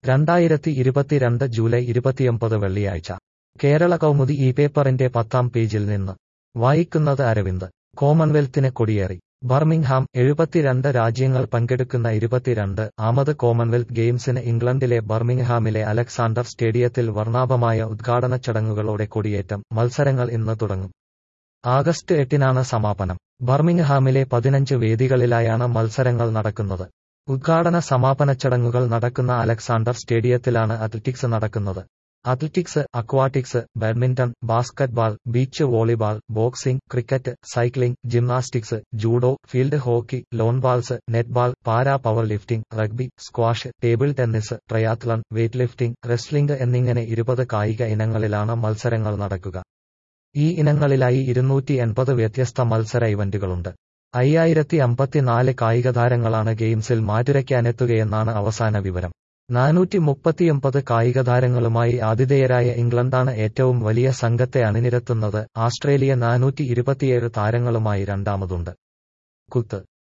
രണ്ടായിരത്തി ഇരുപത്തിരണ്ട് ജൂലൈ ഇരുപത്തിയൊമ്പത് വെള്ളിയാഴ്ച കേരള കൗമുദി ഈ പേപ്പറിന്റെ പത്താം പേജിൽ നിന്ന് വായിക്കുന്നത് അരവിന്ദ് കോമൺവെൽത്തിന് കൊടിയേറി ബർമിംഗ്ഹാം എഴുപത്തിരണ്ട് രാജ്യങ്ങൾ പങ്കെടുക്കുന്ന ഇരുപത്തിരണ്ട് ആമത് കോമൺവെൽത്ത് ഗെയിംസിന് ഇംഗ്ലണ്ടിലെ ബർമിംഗ്ഹാമിലെ അലക്സാണ്ടർ സ്റ്റേഡിയത്തിൽ വർണ്ണാഭമായ ഉദ്ഘാടന ചടങ്ങുകളോടെ കൊടിയേറ്റം മത്സരങ്ങൾ ഇന്ന് തുടങ്ങും ആഗസ്റ്റ് എട്ടിനാണ് സമാപനം ബർമിംഗ്ഹാമിലെ പതിനഞ്ച് വേദികളിലായാണ് മത്സരങ്ങൾ നടക്കുന്നത് ഉദ്ഘാടന സമാപന ചടങ്ങുകൾ നടക്കുന്ന അലക്സാണ്ടർ സ്റ്റേഡിയത്തിലാണ് അത്ലറ്റിക്സ് നടക്കുന്നത് athletics aquatics badminton basketball beach volleyball boxing cricket cycling gymnastics judo field hockey lawn bowls netball para powerlifting rugby squash table tennis triathlon weightlifting wrestling എന്നിങ്ങനെ ഇരുപത് കായിക ഇനങ്ങളിലാണ് മത്സരങ്ങൾ നടക്കുക ഈ ഇനങ്ങളിലായി ഇരുന്നൂറ്റി എൺപത് വ്യത്യസ്ത മത്സര ഇവന്റുകളുണ്ട് അയ്യായിരത്തി അമ്പത്തിനാല് കായിക താരങ്ങളാണ് ഗെയിംസിൽ മാറ്റുരയ്ക്കാനെത്തുകയെന്നാണ് അവസാന വിവരം നാനൂറ്റി മുപ്പത്തിയൊമ്പത് കായിക താരങ്ങളുമായി ആതിഥേയരായ ഇംഗ്ലണ്ടാണ് ഏറ്റവും വലിയ സംഘത്തെ അണിനിരത്തുന്നത് ആസ്ട്രേലിയ നാനൂറ്റി ഇരുപത്തിയേഴ് താരങ്ങളുമായി രണ്ടാമതുണ്ട് കുത്ത്